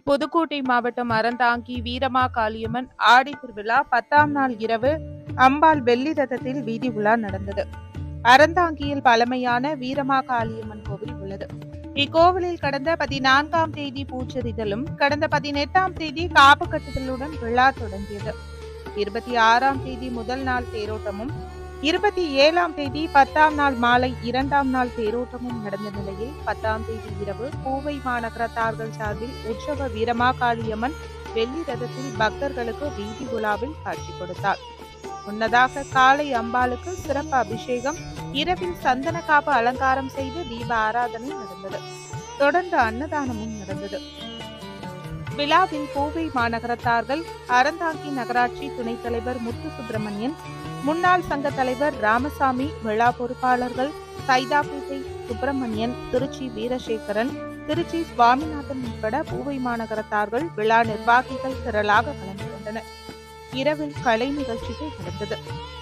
புதுக்கோட்டை மாவட்டம் அறந்தாங்கி வீரமா காளியம்மன் ஆடி திருவிழா பத்தாம் நாள் இரவு அம்பாள் வெள்ளி ரதத்தில் வீதி உலா நடந்தது அறந்தாங்கியில் பழமையான வீரமா காளியம்மன் கோவில் உள்ளது இக்கோவிலில் கடந்த பதினான்காம் தேதி பூச்செறிதலும் கடந்த பதினெட்டாம் தேதி காப்பு கட்டுதலுடன் விழா தொடங்கியது இருபத்தி ஆறாம் தேதி முதல் நாள் தேரோட்டமும் இருபத்தி ஏழாம் தேதி பத்தாம் நாள் மாலை இரண்டாம் நாள் தேரோட்டமும் நடந்த நிலையில் பத்தாம் தேதி இரவு பூவை மாநகரத்தார்கள் சார்பில் உற்சவ வீரமா காளியம்மன் வெள்ளி ரதத்தில் பக்தர்களுக்கு வீதி உலாவில் காட்சி கொடுத்தார் முன்னதாக காலை அம்பாளுக்கு சிறப்பு அபிஷேகம் இரவில் சந்தன காப்பு அலங்காரம் செய்து தீப ஆராதனை நடந்தது தொடர்ந்து அன்னதானமும் நடந்தது விழாவில் பூவை மாநகரத்தார்கள் அறந்தாங்கி நகராட்சி துணைத் தலைவர் முத்து சுப்பிரமணியன் முன்னாள் சங்க தலைவர் ராமசாமி விழா பொறுப்பாளர்கள் சைதாப்பேட்டை சுப்பிரமணியன் திருச்சி வீரசேகரன் திருச்சி சுவாமிநாதன் உட்பட பூவை மாநகரத்தார்கள் விழா நிர்வாகிகள் திரளாக கலந்து கொண்டனர் இரவில் கலை நிகழ்ச்சிகள் நடந்தது